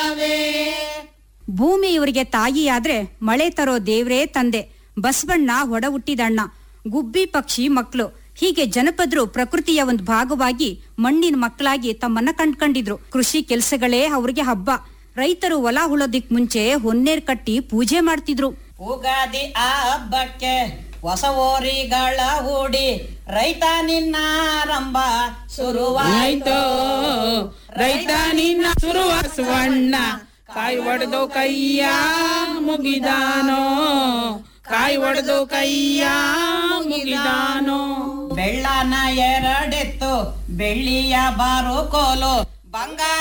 ಭೂಮಿ ಇವರಿಗೆ ತಾಯಿಯಾದ್ರೆ ಮಳೆ ತರೋ ದೇವ್ರೇ ತಂದೆ ಬಸವಣ್ಣ ಹೊಡ ಹುಟ್ಟಿದಣ್ಣ ಗುಬ್ಬಿ ಪಕ್ಷಿ ಮಕ್ಕಳು ಹೀಗೆ ಜನಪದರು ಪ್ರಕೃತಿಯ ಒಂದು ಭಾಗವಾಗಿ ಮಣ್ಣಿನ ಮಕ್ಕಳಾಗಿ ತಮ್ಮನ್ನ ಕಂಡ್ಕೊಂಡಿದ್ರು ಕೃಷಿ ಕೆಲಸಗಳೇ ಅವ್ರಿಗೆ ಹಬ್ಬ ರೈತರು ಹೊಲ ಹುಳೋದಿಕ್ ಮುಂಚೆ ಹೊನ್ನೇರ್ ಕಟ್ಟಿ ಪೂಜೆ ಮಾಡ್ತಿದ್ರು ಉಗಾದಿ ಆ ಹಬ್ಬಕ್ಕೆ ಹೊಸ ಓರಿಗಳ ಹೂಡಿ ರೈತ ನಿನ್ನ ಆರಂಭ ಶುರುವಾಯ್ತು ರೈತ ನಿನ್ನ ಶುರುವಾಸುವಣ್ಣ ಕಾಯಿ ಒಡೆದು ಕೈಯ ಮುಗಿದಾನೋ ಕಾಯಿ ಒಡೆದು ಕೈಯ ಮುಗಿದಾನೋ ಬೆಳ್ಳನ ಎರಡೆತ್ತು ಬೆಳ್ಳಿಯ ಬಾರು ಕೋಲು ಬಂಗಾರ